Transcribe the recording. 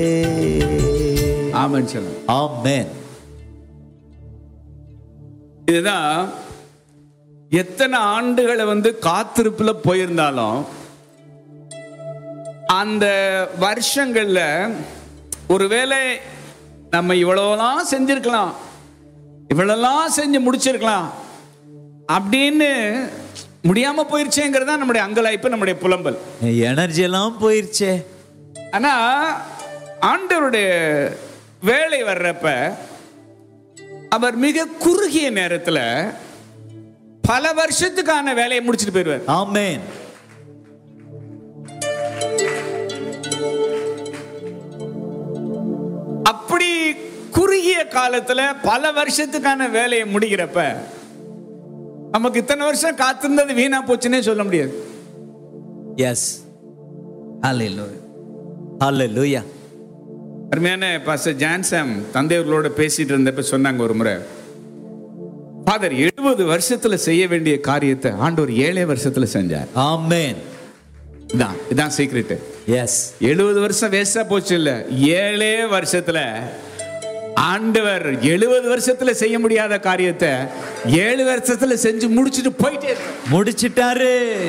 ஆமென் சொல்லுங்க ஆமென் இதுதான் எத்தனை ஆண்டுகளை வந்து காத்திருப்புல போயிருந்தாலும் அந்த வருஷங்கள்ல ஒருவேளை நம்ம இவ்வளவுலாம் செஞ்சிருக்கலாம் இவ்வளவுலாம் செஞ்சு முடிச்சிருக்கலாம் அப்படின்னு முடியாம போயிருச்சேங்கிறது தான் நம்முடைய அங்கலாய்ப்பு நம்முடைய புலம்பல் எனர்ஜி எல்லாம் போயிருச்சே ஆனா ஆண்டவருடைய வேலை வர்றப்ப அவர் மிக குறுகிய நேரத்துல பல வருஷத்துக்கான வேலையை முடிச்சிட்டு போயிடுவார் ஆமென் அப்படி குறுகிய காலத்துல பல வருஷத்துக்கான வேலையை முடிக்கிறப்ப நமக்கு இத்தனை வருஷம் காத்திருந்தது வீணா போச்சுன்னே சொல்ல முடியாது எஸ் ஹalleluya ஹalleluya அருமையான பாஸ்டர் ஜான்சாம் தந்தையர்களோட பேசிட்டு இருந்தப்ப சொன்னாங்க ஒரு முறை ஃபாதர் எழுபது வருஷத்துல செய்ய வேண்டிய காரியத்தை ஆண்டவர் ஏழே வருஷத்துல செஞ்சார் ஆமென் இதான் இதான் சீக்ரெட் எஸ் எழுபது வருஷம் வேஸ்டா போச்சு இல்ல ஏழே வருஷத்துல ஆண்டவர் எழுபது வருஷத்துல செய்ய முடியாத காரியத்தை ஏழு வருஷத்துல செஞ்சு முடிச்சுட்டு போயிட்டே இருக்கார். முடிச்சிட்டாரு